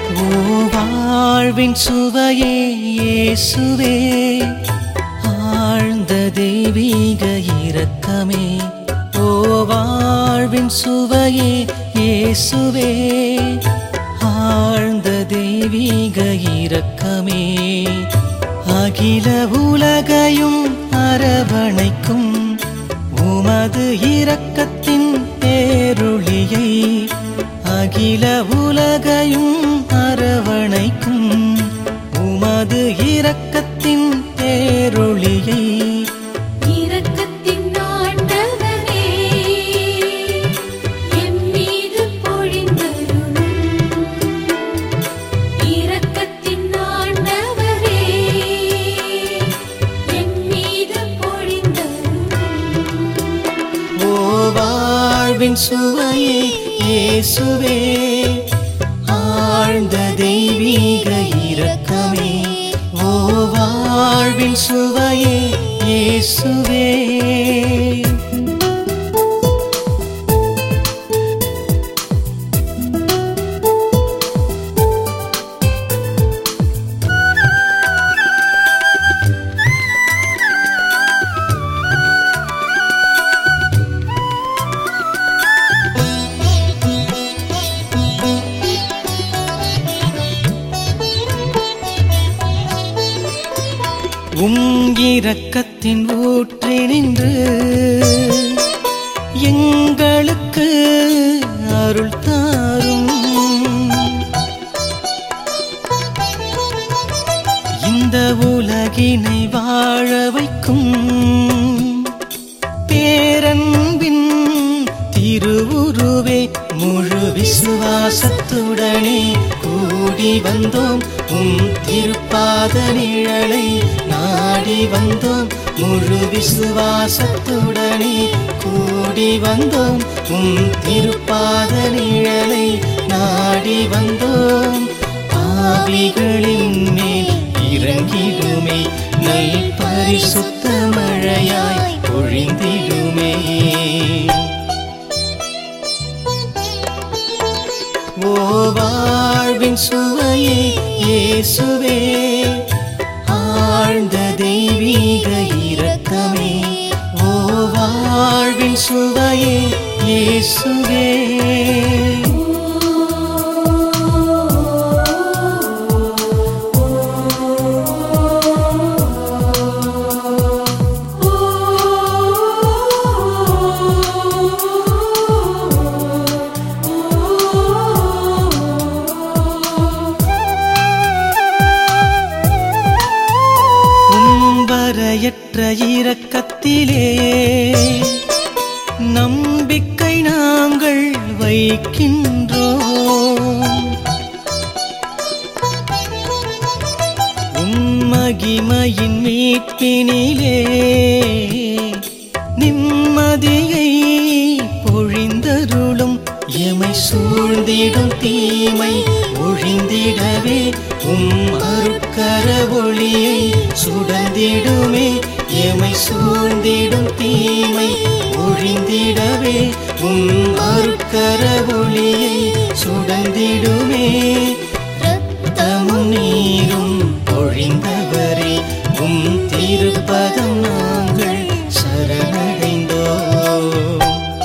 ஓ வாழ்வின் சுவையே இயேசுவே ஆழ்ந்த தெய்வீக இரக்கமே ஓ வாழ்வின் சுவையே இயேசுவே ஆழ்ந்த தெய்வீக இரக்கமே அகில உலகையும் அரவணைக்கும் உமது இரக்கத்தின் பேருளியை அகில உலகையும் அரவணைக்கும் உமது இரக்கத்தின் பேரொளியை இரக்கத்தின் ஆண்டவரே என் மீது பொழிந்தருளும் இரக்கத்தின் ஆண்டவரே என் மீது பொழிந்தருளும் ஓ வாழ்வின் சுவையே இயேசுவே ஆழ்ந்த தெய்வீக இரக்கமே ஓ வாழ்வின் சுவையே இயேசுவே உம் இரக்கத்தின் ஊற்றி நின்று எங்களுக்கு அருள் தாரும் இந்த உலகினை வாழ வைக்கும் பேரன்பின் திருவுருவே முழு விசுவாசத்துடனே கூடி வந்தோம் உம் திருப்பாத நிழலை நாடி வந்தோம் முழு விசுவாசத்துடனே கூடி வந்தோம் உம் திருப்பாத நிழலை நாடி வந்தோம் பாவிகளின் மேல் இறங்கிடுமே நல் பரிசுத்த மழையாய் பொழிந்திடுமே ஓ வாழ்வின் சுவையே இயேசுவே ஆழ்ந்த தெய்வீக இரக்கமே ஓ வாழ்வின் சுவையே இயேசுவே உம்பரையற்ற இரக்கத்திலே நம்பிக்கை நாங்கள் வைக்கின்றோம் உம்மகிமையின் மீட்பினிலே நிம்மதியை பொழிந்தருளும் எமை சூழ்ந்திடும் தீமை ஒழிந்திடவே உம் அருட்கர ஒளியை சுடந்திடுமே எமை சூழ்ந்திடும் தீமை ஒழிந்திடவே உம் அருட்கர ஒளியை சுடந்திடுமே ரத்தமும் நீரும் பொழிந்தவரே உம் திருப்பதம் நாங்கள் சரணடைந்தோம்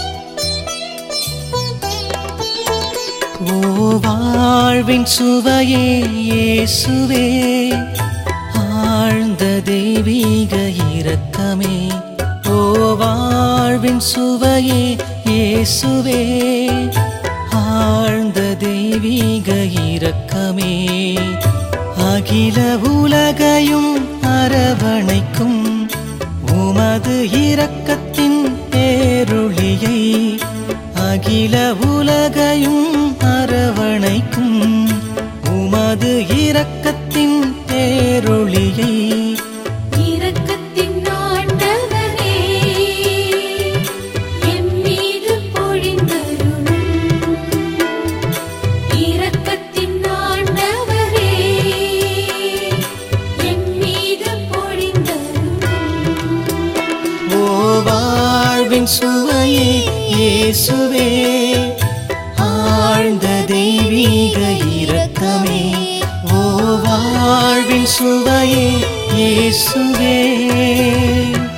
ஓ வாழ்வின் சுவையே இயேசுவே ஆழ்ந்த தெய்வீக இரக்கமே ஓ வாழ்வின் சுவையே இயேசுவே ஆழ்ந்த தெய்வீக இரக்கமே அகில உலகையும் அரவணைக்கும் உமது இரக்கத்தின் பேரொளியை அகில உலகையும் அரவணைக்கும் உமது இரக்கத்தின் பேரொளியை இரக்கத்தின் ஆண்டவரே என் மீது பொழிந்தருளும் இரக்கத்தின் ஆண்டவரே என் மீது பொழிந்தருளும் ஓ வாழ்வின் சுவையே இயேசுவே ஆழ்ந்த தெய்வீக இரக்க இரக்கமே ஓ வாழ்வின் சுவையே இயேசுவே